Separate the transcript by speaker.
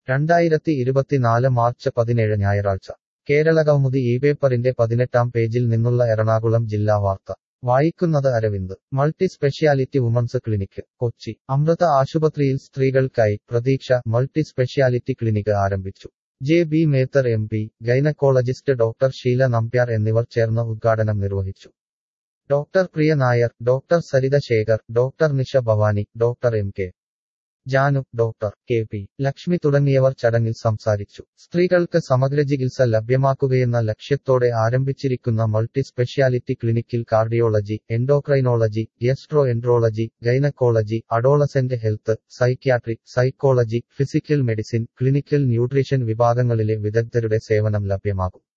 Speaker 1: രണ്ടായിരത്തി ഇരുപത്തിനാല് മാർച്ച് പതിനേഴ് ഞായറാഴ്ച കേരളകൗമുദി ഈ പേപ്പറിന്റെ പതിനെട്ടാം പേജിൽ നിന്നുള്ള എറണാകുളം ജില്ലാ വാർത്ത വായിക്കുന്നത് Aravind multi speciality women's clinic Kochi Amrita ആശുപത്രിയിൽ സ്ത്രീകൾക്കായി പ്രതീക്ഷ മൾട്ടി സ്പെഷ്യാലിറ്റി ക്ലിനിക്ക് ആരംഭിച്ചു J B Mather M P gynaecologist doctor Sheela Nambiar എന്നിവർ ചേർന്ന് ഉദ്ഘാടനം നിർവഹിച്ചു doctor Priya Nair doctor Saritha Sekhar doctor Nisha Bhavani doctor M K Janu doctor K P Lakshmi തുടങ്ങിയവർ ചടങ്ങിൽ സംസാരിച്ചു സ്ത്രീകൾക്ക് സമഗ്ര ചികിത്സ ലഭ്യമാക്കുകയെന്ന ലക്ഷ്യത്തോടെ ആരംഭിച്ചിരിക്കുന്ന മൾട്ടി സ്പെഷ്യാലിറ്റി ക്ലിനിക്കിൽ cardiology endocrinology gastroenterology gynaecology adolescent health psychiatry psychology physical medicine clinical nutrition വിഭാഗങ്ങളിലെ വിദഗ്ധരുടെ സേവനം ലഭ്യമാകും